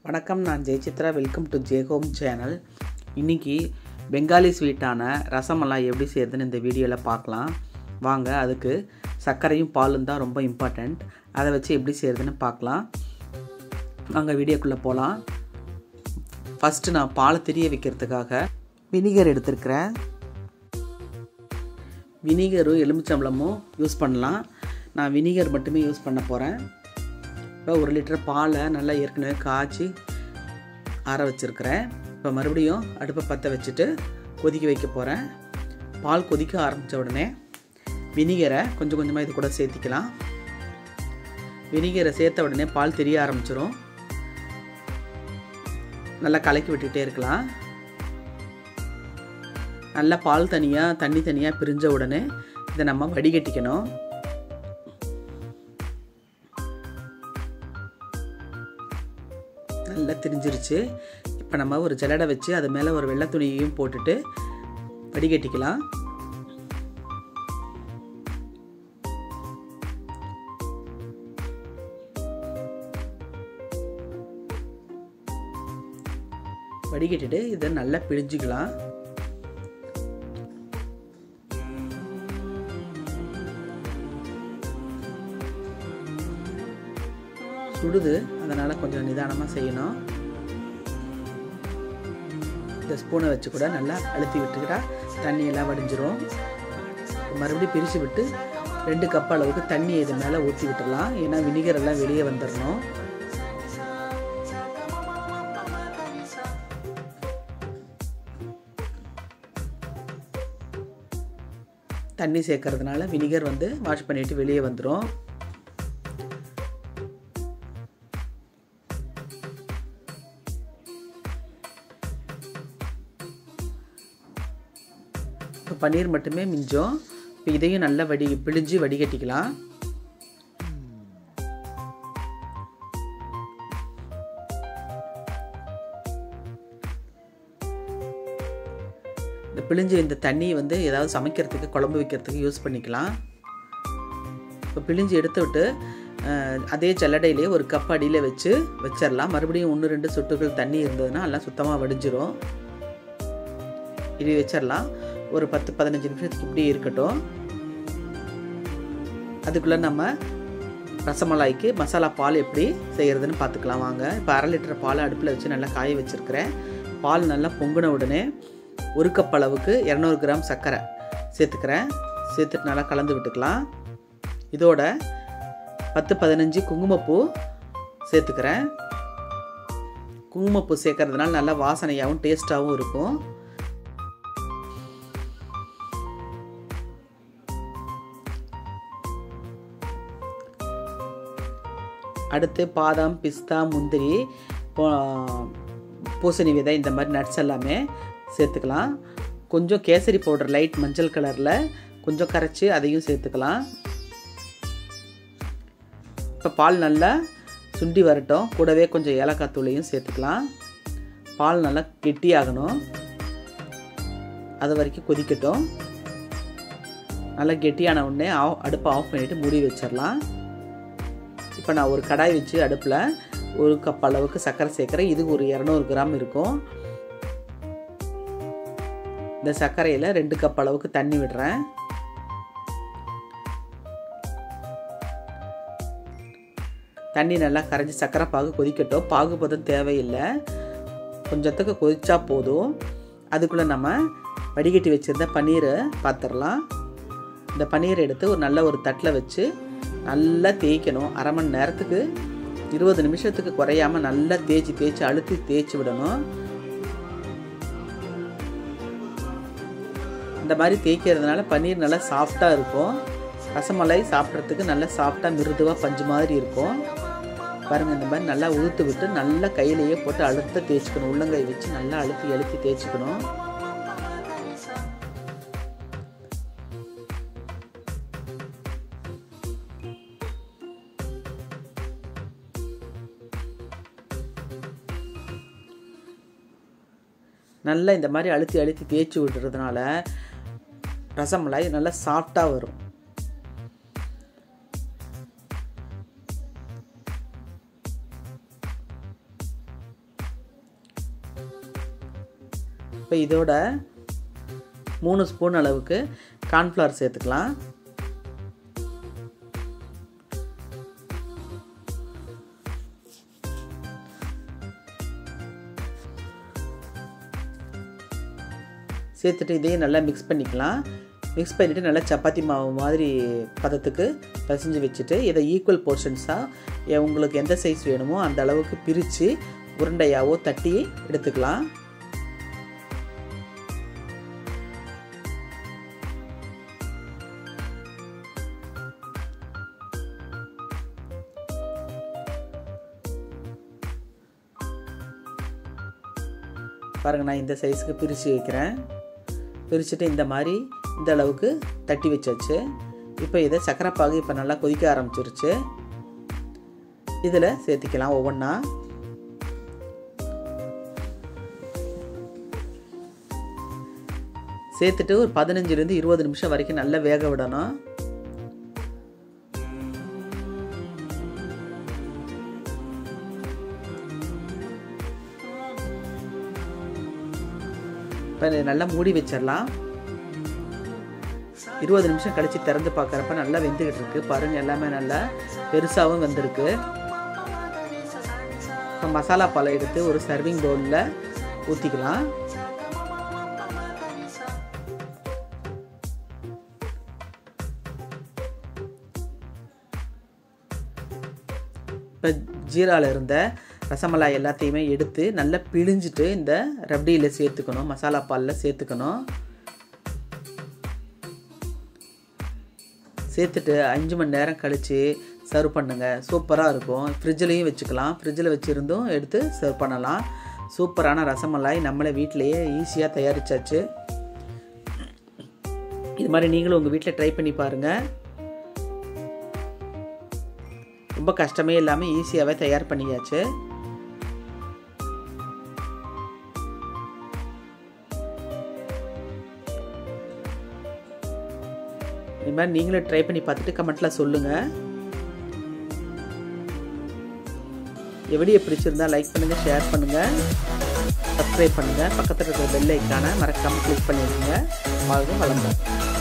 வணக்கம் நான் Jayachitra welcome to J home channel இன்றைக்கி பெங்காலி ஸ்வீட்டான ரசமலாய் எப்படி செய்யறதுன்னு இந்த வீடியோவில் பார்க்கலாம் வாங்க அதுக்கு சர்க்கரையும் பாலும் தான் ரொம்ப இம்பார்ட்டண்ட் அதை வச்சு எப்படி செய்கிறதுன்னு பார்க்கலாம் வாங்க வீடியோக்குள்ளே போகலாம் ஃபஸ்ட்டு நான் பாலை தெரிய வைக்கிறதுக்காக வினிகர் எடுத்துருக்கிறேன் வினிகரும் எலுமிச்சம்பழமும் யூஸ் பண்ணலாம் நான் வினிகர் மட்டுமே யூஸ் பண்ண போகிறேன் இப்போ ஒரு லிட்டர் பாலை நல்லா ஏற்கனவே காய்ச்சி ஆற வச்சுருக்கிறேன் இப்போ மறுபடியும் அடுப்பை பற்ற வச்சுட்டு கொதிக்க வைக்க போகிறேன் பால் கொதிக்க ஆரம்பித்த உடனே வினிகரை கொஞ்சம் கொஞ்சமாக இது கூட சேர்த்திக்கலாம் வினிகரை சேர்த்த உடனே பால் தெரிய ஆரம்பிச்சிடும் நல்லா கலக்கி விட்டுகிட்டே இருக்கலாம் நல்லா பால் தனியாக தண்ணி தனியாக பிரிஞ்ச உடனே இதை நம்ம வடிகட்டிக்கணும் நல்லா திரிஞ்சிருச்சு இப்போ நம்ம ஒரு ஜல்லடை வச்சு அது மேலே ஒரு வெள்ளை துணியையும் போட்டுட்டு வடிகட்டிக்கலாம் வடிகட்டிட்டு இதை நல்லா பிழிஞ்சிக்கலாம் சுடுது அதனால் கொஞ்சம் நிதானமாக செய்யணும் இந்த ஸ்பூனை வச்சு கூட நல்லா அழுத்தி விட்டுக்கிட்டா தண்ணியெல்லாம் வடிஞ்சிரும் மறுபடியும் பிரித்து விட்டு ரெண்டு கப் அளவுக்கு தண்ணி இது மேலே ஊற்றி விட்டுடலாம் ஏன்னா வினிகர் எல்லாம் வெளியே வந்துடணும் தண்ணி சேர்க்கறதுனால வினிகர் வந்து வாஷ் பண்ணிவிட்டு வெளியே வந்துடும் இப்போ பன்னீர் மட்டுமே மிஞ்சம் இப்போ இதையும் நல்லா வடி பிழிஞ்சு வடிகட்டிக்கலாம் இந்த பிழிஞ்சு இந்த தண்ணியை வந்து ஏதாவது சமைக்கிறதுக்கு குழம்பு வைக்கிறதுக்கு யூஸ் பண்ணிக்கலாம் இப்போ பிழிஞ்சு எடுத்து விட்டு அதே ஜல்லடையிலே ஒரு கப் அடியில் வச்சு வச்சிடலாம் மறுபடியும் ஒன்று ரெண்டு சொட்டுகள் தண்ணி இருந்ததுன்னா எல்லாம் சுத்தமாக வடிஞ்சிரும் இது வச்சிடலாம் ஒரு பத்து பதினஞ்சு நிமிஷத்துக்கு இப்படி இருக்கட்டும் அதுக்குள்ளே நம்ம ரசமலாய்க்கு மசாலா பால் எப்படி செய்கிறதுன்னு பார்த்துக்கலாம் வாங்க இப்போ அரை லிட்டர் பால் அடுப்பில் வச்சு நல்லா காய வச்சுருக்கிறேன் பால் நல்லா பொங்கின உடனே ஒரு கப் அளவுக்கு இரநூறு கிராம் சர்க்கரை சேர்த்துக்கிறேன் சேர்த்துட்டு நல்லா கலந்து விட்டுக்கலாம் இதோட பத்து பதினஞ்சு குங்குமப்பூ சேர்த்துக்கிறேன் குங்குமப்பூ சேர்க்கறதுனால நல்லா வாசனையாகவும் டேஸ்ட்டாகவும் இருக்கும் அடுத்து பாதாம் பிஸ்தா முந்திரி பூசணி விதை இந்த மாதிரி நட்ஸ் எல்லாமே சேர்த்துக்கலாம் கொஞ்சம் கேசரி பவுடர் லைட் மஞ்சள் கலரில் கொஞ்சம் கரைச்சி அதையும் சேர்த்துக்கலாம் இப்போ பால் நல்லா சுண்டி வரட்டும் கூடவே கொஞ்சம் ஏலக்காய் தூளையும் சேர்த்துக்கலாம் பால் நல்லா கெட்டியாகணும் அது வரைக்கும் கொதிக்கட்டும் நல்லா கெட்டியான உடனே ஆஃப் அடுப்பை ஆஃப் பண்ணிவிட்டு மூடி வச்சிடலாம் இப்போ நான் ஒரு கடாய் வச்சு அடுப்பில் ஒரு கப் அளவுக்கு சர்க்கரை சேர்க்குறேன் இது ஒரு இரநூறு கிராம் இருக்கும் இந்த சர்க்கரையில் ரெண்டு கப் அளவுக்கு தண்ணி விடுறேன் தண்ணி நல்லா கரைஞ்சி சர்க்கரை பாகு கொதிக்கட்டும் பாகு பதம் தேவையில்லை கொஞ்சத்துக்கு கொதிச்சா போதும் அதுக்குள்ளே நம்ம வடிகட்டி வச்சுருந்த பன்னீரை பார்த்துடலாம் இந்த பன்னீரை எடுத்து ஒரு நல்ல ஒரு தட்டில் வச்சு நல்லா தேய்க்கணும் அரை மணி நேரத்துக்கு இருபது நிமிஷத்துக்கு குறையாமல் நல்லா தேய்ச்சி தேய்ச்சி அழுத்தி தேய்ச்சி விடணும் இந்த மாதிரி தேய்க்கிறதுனால பன்னீர் நல்லா சாஃப்டாக இருக்கும் ரசமலை சாப்பிட்றதுக்கு நல்லா சாஃப்டாக மிருதுவாக பஞ்சு மாதிரி இருக்கும் பாருங்கள் இந்த மாதிரி நல்லா உளுத்து விட்டு நல்லா கையிலேயே போட்டு அழுத்த தேய்ச்சிக்கணும் உள்ளங்கை வச்சு நல்லா அழுத்தி அழுத்தி தேய்ச்சிக்கணும் நல்லா இந்த மாதிரி அழுத்தி அழுத்தி தேய்ச்சி விடுறதுனால ரசமலாய் நல்லா சாஃப்டாக வரும் இப்போ இதோட மூணு ஸ்பூன் அளவுக்கு கார்ன்ஃப்ளவர் சேர்த்துக்கலாம் சேர்த்துட்டு இதையும் நல்லா மிக்ஸ் பண்ணிக்கலாம் மிக்ஸ் பண்ணிவிட்டு நல்லா சப்பாத்தி மாவு மாதிரி பதத்துக்கு பசைஞ்சு வச்சுட்டு இதை ஈக்குவல் போர்ஷன்ஸாக உங்களுக்கு எந்த சைஸ் வேணுமோ அந்த அளவுக்கு பிரித்து உருண்டையாவோ தட்டி எடுத்துக்கலாம் பாருங்கள் நான் இந்த சைஸுக்கு பிரித்து வைக்கிறேன் பிரிச்சுட்டு இந்த மாதிரி இந்த அளவுக்கு தட்டி வச்சாச்சு இப்போ இதை சக்கரைப்பாகு இப்போ நல்லா கொதிக்க ஆரம்பிச்சிருச்சு இதில் சேர்த்திக்கலாம் ஒவ்வொன்றா சேர்த்துட்டு ஒரு பதினஞ்சுலேருந்து இருபது நிமிஷம் வரைக்கும் நல்லா வேக விடணும் இப்போ நல்லா மூடி வச்சிடலாம் இருபது நிமிஷம் கழித்து திறந்து பார்க்குறப்ப நல்லா வெந்துக்கிட்டு இருக்கு பாருங்கள் எல்லாமே நல்லா பெருசாகவும் வெந்திருக்கு இப்போ மசாலா பழம் எடுத்து ஒரு சர்விங் பவுலில் ஊற்றிக்கலாம் இப்போ ஜீராவில் இருந்த ரசமலாய் எல்லாத்தையுமே எடுத்து நல்லா பிழிஞ்சிட்டு இந்த ரப்டியில் சேர்த்துக்கணும் மசாலா பாலில் சேர்த்துக்கணும் சேர்த்துட்டு அஞ்சு மணி நேரம் கழித்து சர்வ் பண்ணுங்கள் சூப்பராக இருக்கும் ஃப்ரிட்ஜ்லேயும் வச்சுக்கலாம் ஃப்ரிட்ஜில் வச்சுருந்தும் எடுத்து சர்வ் பண்ணலாம் சூப்பரான ரசமலாய் நம்மளே வீட்டிலையே ஈஸியாக தயாரித்தாச்சு இது மாதிரி நீங்களும் உங்கள் வீட்டில் ட்ரை பண்ணி பாருங்கள் ரொம்ப கஷ்டமே இல்லாமல் ஈஸியாகவே தயார் பண்ணியாச்சு இது மாதிரி நீங்களும் ட்ரை பண்ணி பார்த்துட்டு கமெண்ட்டில் சொல்லுங்கள் வீடியோ பிடிச்சிருந்தா லைக் பண்ணுங்கள் ஷேர் பண்ணுங்கள் சப்ஸ்கிரைப் பண்ணுங்கள் பக்கத்தில் இருக்கிற பெல் ஐக்கானை மறக்காமல் கிளிக் பண்ணிடுங்க வாழ்க வளமுடன்